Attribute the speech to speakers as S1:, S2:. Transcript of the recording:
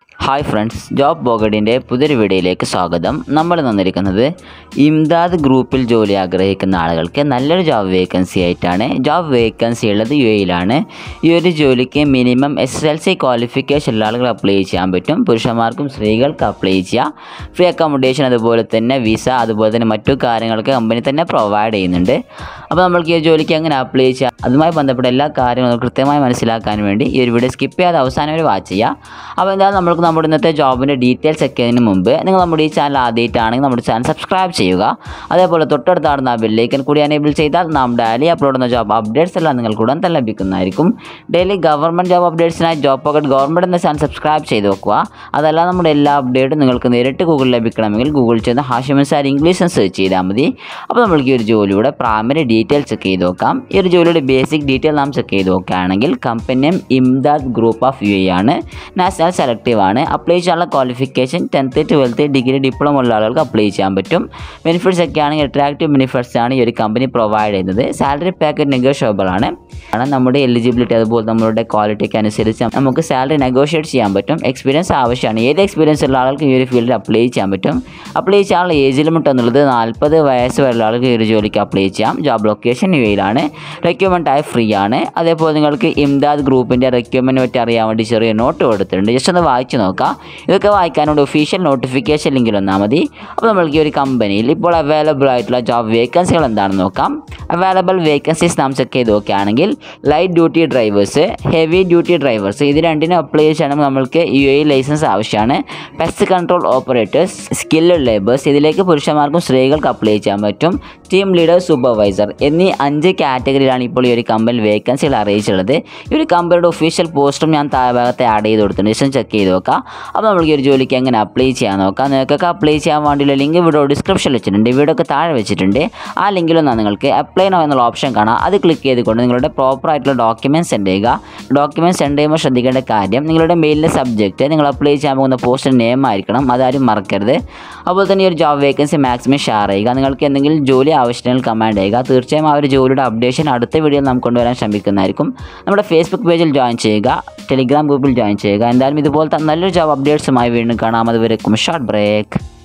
S1: hi friends job ബോഗഡിൻ്റെ പുതിയൊരു വീഡിയോയിലേക്ക് സ്വാഗതം നമ്മൾ തന്നിരിക്കുന്നത് ഇംദാദ് ഗ്രൂപ്പിൽ ജോലി ആഗ്രഹിക്കുന്ന ആളുകൾക്ക് നല്ലൊരു ജോബ് വേക്കൻസി ആയിട്ടാണ് ജോബ് വേക്കൻസി ഉള്ളത് യു എയിലാണ് ഈ ഒരു ജോലിക്ക് minimum S S L C qualification ഉള്ള ആളുകൾ അപ്ലൈ ചെയ്യാൻ പറ്റും പുരുഷന്മാർക്കും സ്ത്രീകൾക്ക് അപ്ലൈ ചെയ്യാം ഫ്രീ അക്കോമഡേഷൻ അതുപോലെ തന്നെ വിസ അതുപോലെ തന്നെ മറ്റു കാര്യങ്ങളൊക്കെ കമ്പനി തന്നെ പ്രൊവൈഡ് ചെയ്യുന്നുണ്ട് അപ്പോൾ നമ്മൾക്ക് ഈ ഒരു ജോലിക്ക് എങ്ങനെ അപ്ലൈ ചെയ്യാം അതുമായി ബന്ധപ്പെട്ട എല്ലാ കാര്യങ്ങളും കൃത്യമായി മനസ്സിലാക്കാൻ വേണ്ടി ഈ ഒരു വീഡിയോ സ്കിപ്പ് ചെയ്യാതെ അവസാനം വരെ വാച്ച് ചെയ്യുക അപ്പോൾ എന്തായാലും നമ്മൾക്ക് നമ്മുടെ ഇന്നത്തെ ജോബിൻ്റെ ഡീറ്റെയിൽസ് ഒക്കെ അതിന് മുമ്പ് നിങ്ങൾ നമ്മുടെ ഈ ചാനൽ ആദ്യമായിട്ടാണെങ്കിൽ നമ്മുടെ ചാനൽ സബ്സ്ക്രൈബ് ചെയ്യുക അതേപോലെ തൊട്ടടുത്താടുന്ന ആ ബെല്ലേക്കൻ കൂടി എനേബിൾ ചെയ്താൽ നാം ഡെയിലി അപ്ലോഡ് ചെയ്യുന്ന ജോബ് അപ്ഡേറ്റ്സ് എല്ലാം നിങ്ങൾക്ക് ഉടൻ തന്നെ ലഭിക്കുന്നതായിരിക്കും ഡെയിലി ഗവൺമെൻറ് ജോബ് അപ്ഡേറ്റ്സിനായി ജോബ് പോക്കറ്റ് ഗവൺമെൻറ് എന്ന ചാനൽ സബ്സ്ക്രൈബ് ചെയ്ത് വെക്കുക അതല്ല നമ്മുടെ എല്ലാ അപ്ഡേറ്റും നിങ്ങൾക്ക് നേരിട്ട് ഗൂഗിളിൽ ലഭിക്കണമെങ്കിൽ ഗൂഗിൾ ചെയ്യുന്ന ഹാഷിമൻ സാർ ഇംഗ്ലീഷ് എന്ന് സെർച്ച് ചെയ്താൽ മതി അപ്പോൾ നമ്മൾക്ക് ഈ ഒരു ജോലിയുടെ പ്രാഥമിക ഡീറ്റെയിൽസ് ചെക്ക് ചെയ്ത് നോക്കാം ഈ ഒരു ജോലിയുടെ ബേസിക് ഡീറ്റെയിൽ നാം ചെക്ക് ചെയ്ത് നോക്കുകയാണെങ്കിൽ company name Imdad group of U A ആണ് നാഷണൽ സെലക്റ്റീവ് ആണ് അപ്ലൈ ചെയ്യാനുള്ള qualification tenth twelfth degree diploma ഉള്ള ആളുകൾക്ക് അപ്ലൈ ചെയ്യാൻ പറ്റും ബെനിഫിറ്റ്സ് ഒക്കെ ആണെങ്കിൽ അട്രാക്റ്റീവ് ബെനിഫിറ്റ്സ് ആണ് ഈ ഒരു കമ്പനി പ്രൊവൈഡ് ചെയ്യുന്നത് സാലറി പാക്കേജ് നെഗോഷ്യബിൾ ആണ് കാരണം നമ്മുടെ എലിജിബിലിറ്റി അതുപോലെ നമ്മുടെ ക്വാളിറ്റിക്ക് അനുസരിച്ച് നമുക്ക് സാലറി നെഗോഷിയേറ്റ് ചെയ്യാൻ പറ്റും എക്സ്പീരിയൻസ് ആവശ്യമാണ് ഏത് എക്സ്പീരിയൻസ് ഉള്ള ആൾക്ക് ഈ ഒരു ഫീൽഡിൽ അപ്ലൈ ചെയ്യാൻ പറ്റും അപ്ലൈ ചെയ്യാനുള്ള ഏജ് ലിമിറ്റ് എന്നുള്ളത് നാൽപ്പത് വയസ്സ് വരെയുള്ള ആൾക്ക് ഈ ഒരു ജോലിക്ക് അപ്ലൈ ചെയ്യാം ജോബ് ലൊക്കേഷൻ യു എയിലാണ് റിക്വയർമെൻറ്റ് ആയി ഫ്രീ ആണ് അതേപോലെ നിങ്ങൾക്ക് ഇംദാദ് ഗ്രൂപ്പിൻ്റെ റിക്വയർമെൻറ്റ് പറ്റി അറിയാൻ വേണ്ടി ചെറിയ നോട്ട് കൊടുത്തിട്ടുണ്ട് ജസ്റ്റ് ഒന്ന് വായിച്ച് നോക്കാം ഇതൊക്കെ വായിക്കാനോട് ഒഫീഷ്യൽ നോട്ടിഫിക്കേഷൻ ലിങ്കിൽ വന്നാൽ മതി അപ്പോൾ നമ്മൾക്ക് ഈ ഒരു കമ്പനിയിൽ ഇപ്പോൾ അവൈലബിൾ ആയിട്ടുള്ള ജോബ് വേക്കൻസികൾ എന്താണെന്ന് നോക്കാം അവൈലബിൾ വേക്കൻസീസ് നാം ചെക്ക് ചെയ്ത് നോക്കുകയാണെങ്കിൽ light duty drivers heavy duty drivers ഇത് രണ്ടിനും അപ്ലൈ ചെയ്യണമെങ്കിൽ നമ്മൾക്ക് യു എ ലൈസൻസ് ആവശ്യമാണ് pest control operators skilled labours ഇതിലേക്ക് പുരുഷന്മാർക്കും സ്ത്രീകൾക്ക് അപ്ലൈ ചെയ്യാൻ പറ്റും ടീം ലീഡർ സൂപ്പർവൈസർ എന്നീ അഞ്ച് കാറ്റഗറിയിലാണ് ഇപ്പോൾ ഈ ഒരു കമ്പനി വേക്കൻസികൾ അറിയിച്ചിട്ടുള്ളത് ഈ ഒരു കമ്പനിയുടെ ഒഫീഷ്യൽ പോസ്റ്റും ഞാൻ താഴെ ഭാഗത്തെ ആഡ് ചെയ്ത് കൊടുത്തിട്ടുണ്ട് ജസ്റ്റ് ചെക്ക് ചെയ്ത് നോക്കാം അപ്പോൾ നമുക്ക് ഈ ഒരു ജോലിക്ക് എങ്ങനെ അപ്ലൈ ചെയ്യാൻ നോക്കാം നിങ്ങൾക്കൊക്കെ അപ്ലൈ ചെയ്യാൻ വേണ്ടിയുള്ള ലിങ്ക് വീഡിയോ ഡിസ്ക്രിപ്ഷനിൽ വെച്ചിട്ടുണ്ട് വീഡിയോ ഒക്കെ താഴെ വെച്ചിട്ടുണ്ട് ആ ലിങ്കിലൊന്നാണ് നിങ്ങൾക്ക് അപ്ലൈ നോ എന്നുള്ള ഓപ്ഷൻ കാണാം അത് ക്ലിക്ക് ചെയ്തുകൊണ്ട് നിങ്ങളുടെ പ്രോപ്പർ ആയിട്ടുള്ള ഡോക്യുമെൻറ്റ് സെൻഡ് ചെയ്യുക ഡോക്യുമെൻറ്റ് സെൻഡ് ചെയ്യുമ്പോൾ ശ്രദ്ധിക്കേണ്ട കാര്യം നിങ്ങളുടെ മെയിലിൻ്റെ സബ്ജക്റ്റ് നിങ്ങൾ അപ്ലൈ ചെയ്യാൻ പോകുന്ന പോസ്റ്റ് നെയിം ആയിരിക്കണം അതാരും മറക്കരുത് അതുപോലെ തന്നെ ഈ ഒരു ജോബ് വേക്കൻസി മാക്സിമം ഷെയർ ചെയ്യുക നിങ്ങൾക്ക് എന്തെങ്കിലും ജോലി ആവശ്യമെങ്കിൽ കമാൻഡ് ചെയ്യുക തീർച്ചയായും ആ ഒരു ജോലിയുടെ അപ്ഡേഷൻ അടുത്ത വീഡിയോയിൽ നമുക്ക് കൊണ്ടുവരാൻ ശ്രമിക്കുന്നതായിരിക്കും നമ്മുടെ ഫേസ്ബുക്ക് പേജിൽ ജോയിൻ ചെയ്യുക ടെലിഗ്രാം ഗ്രൂപ്പിൽ ജോയിൻ ചെയ്യുക എന്തായാലും ഇതുപോലത്തെ നല്ലൊരു ജോബ് അപ്ഡേറ്റ്സുമായി വീണ്ടും കാണാം അതുവരെ ഷോർട്ട് ബ്രേക്ക്